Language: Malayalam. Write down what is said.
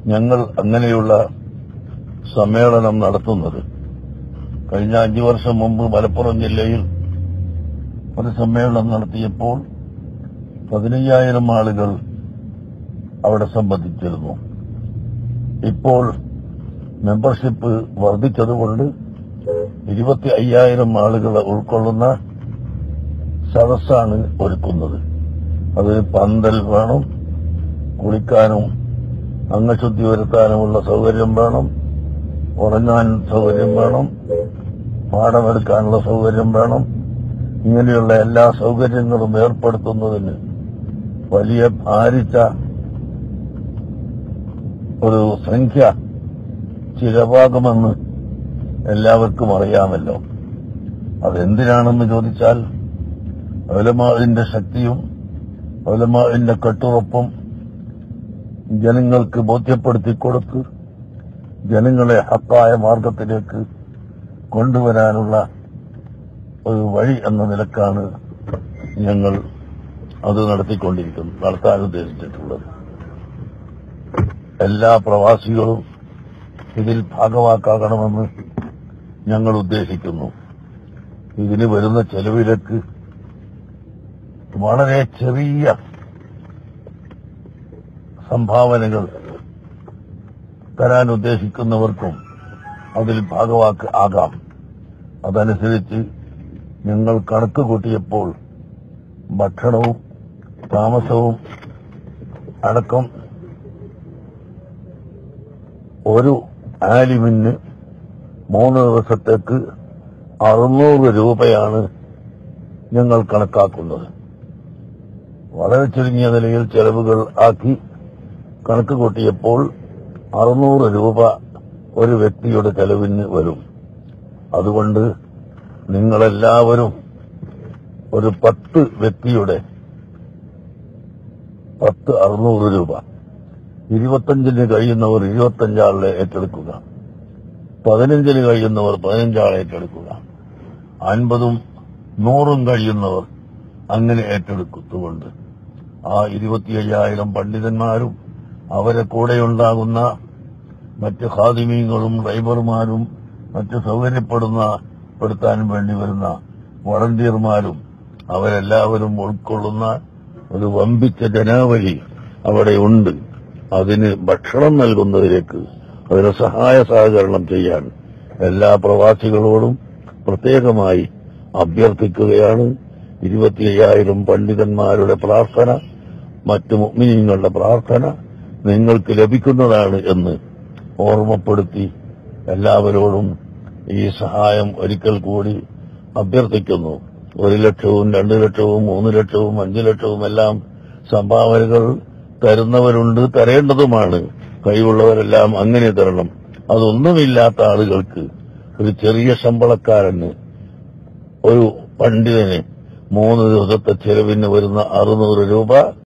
ഞങ്ങൾ അങ്ങനെയുള്ള സമ്മേളനം നടത്തുന്നത് കഴിഞ്ഞ അഞ്ചു വർഷം മുമ്പ് മലപ്പുറം ജില്ലയിൽ ഒരു സമ്മേളനം നടത്തിയപ്പോൾ പതിനയ്യായിരം ആളുകൾ അവിടെ സംബന്ധിച്ചിരുന്നു ഇപ്പോൾ മെമ്പർഷിപ്പ് വർദ്ധിച്ചതുകൊണ്ട് ഇരുപത്തി അയ്യായിരം ആളുകളെ ഉൾക്കൊള്ളുന്ന സദസ്സാണ് ഒരുക്കുന്നത് അതിന് പന്തൽ വേണം കുളിക്കാനും അംഗശുദ്ധി വരുത്താനുമുള്ള സൗകര്യം വേണം ഉറങ്ങാൻ സൗകര്യം വേണം പാഠമെടുക്കാനുള്ള സൗകര്യം വേണം ഇങ്ങനെയുള്ള എല്ലാ സൗകര്യങ്ങളും ഏർപ്പെടുത്തുന്നതിന് വലിയ ഭാരിച്ച ഒരു സംഖ്യ ചിലവാകുമെന്ന് എല്ലാവർക്കും അറിയാമല്ലോ അതെന്തിനാണെന്ന് ചോദിച്ചാൽ ഒലമാവിന്റെ ശക്തിയും ഒലമാവിന്റെ കെട്ടുറപ്പും ജനങ്ങൾക്ക് ബോധ്യപ്പെടുത്തി കൊടുത്ത് ജനങ്ങളെ ഹക്കായ മാർഗത്തിലേക്ക് കൊണ്ടുവരാനുള്ള ഒരു വഴി എന്ന നിലക്കാണ് ഞങ്ങൾ അത് നടത്തിക്കൊണ്ടിരിക്കുന്നത് നടത്താൻ ഉദ്ദേശിച്ചിട്ടുള്ളത് എല്ലാ പ്രവാസികളും ഇതിൽ ഭാഗവാക്കാകണമെന്ന് ഞങ്ങൾ ഉദ്ദേശിക്കുന്നു ഇതിന് വരുന്ന ചെലവിലേക്ക് വളരെ ചെറിയ സംഭാവനകൾ തരാൻ ഉദ്ദേശിക്കുന്നവർക്കും അതിൽ ഭാഗവാക്ക് ആകാം അതനുസരിച്ച് ഞങ്ങൾ കണക്ക് കൂട്ടിയപ്പോൾ ഭക്ഷണവും താമസവും അടക്കം ഒരു ആലിമിന് മൂന്ന് ദിവസത്തേക്ക് അറുന്നൂറ് രൂപയാണ് ഞങ്ങൾ കണക്കാക്കുന്നത് വളരെ ചുരുങ്ങിയ നിലയിൽ ചെലവുകൾ ആക്കി കണക്ക് കൂട്ടിയപ്പോൾ അറുന്നൂറ് രൂപ ഒരു വ്യക്തിയുടെ ചെലവിന് വരും അതുകൊണ്ട് നിങ്ങളെല്ലാവരും ഒരു പത്ത് വ്യക്തിയുടെ പത്ത് അറുന്നൂറ് രൂപ ഇരുപത്തഞ്ചിന് കഴിയുന്നവർ ഇരുപത്തഞ്ചാളെ ഏറ്റെടുക്കുക പതിനഞ്ചിന് കഴിയുന്നവർ പതിനഞ്ചാളെ ഏറ്റെടുക്കുക അൻപതും നൂറും കഴിയുന്നവർ അങ്ങനെ ഏറ്റെടുത്തുകൊണ്ട് ആ ഇരുപത്തി അയ്യായിരം പണ്ഡിതന്മാരും അവരെ കൂടെയുണ്ടാകുന്ന മറ്റ് ഹാദിമീങ്ങളും ഡ്രൈവർമാരും മറ്റ് സൗകര്യപ്പെടുന്ന പെടുത്താനും വേണ്ടി വരുന്ന വളണ്ടിയർമാരും അവരെല്ലാവരും ഉൾക്കൊള്ളുന്ന ഒരു വമ്പിച്ച ജനാവലി അവിടെ ഉണ്ട് അതിന് ഭക്ഷണം നൽകുന്നതിലേക്ക് അതിന് സഹായ സഹകരണം ചെയ്യാൻ എല്ലാ പ്രവാസികളോടും പ്രത്യേകമായി അഭ്യർത്ഥിക്കുകയാണ് ഇരുപത്തി അയ്യായിരം പണ്ഡിതന്മാരുടെ പ്രാർത്ഥന മറ്റു മുഗ്മിനീങ്ങളുടെ പ്രാർത്ഥന നിങ്ങൾക്ക് ലഭിക്കുന്നതാണ് എന്ന് ഓർമ്മപ്പെടുത്തി എല്ലാവരോടും ഈ സഹായം ഒരിക്കൽ കൂടി അഭ്യർത്ഥിക്കുന്നു ഒരു ലക്ഷവും രണ്ടു ലക്ഷവും മൂന്ന് ലക്ഷവും അഞ്ചു ലക്ഷവും എല്ലാം സംഭാവനകൾ തരുന്നവരുണ്ട് തരേണ്ടതുമാണ് കഴിവുള്ളവരെല്ലാം അങ്ങനെ തരണം അതൊന്നുമില്ലാത്ത ആളുകൾക്ക് ഒരു ചെറിയ ശമ്പളക്കാരന് ഒരു പണ്ഡിതന് മൂന്ന് ദിവസത്തെ ചെലവിന് വരുന്ന അറുന്നൂറ് രൂപ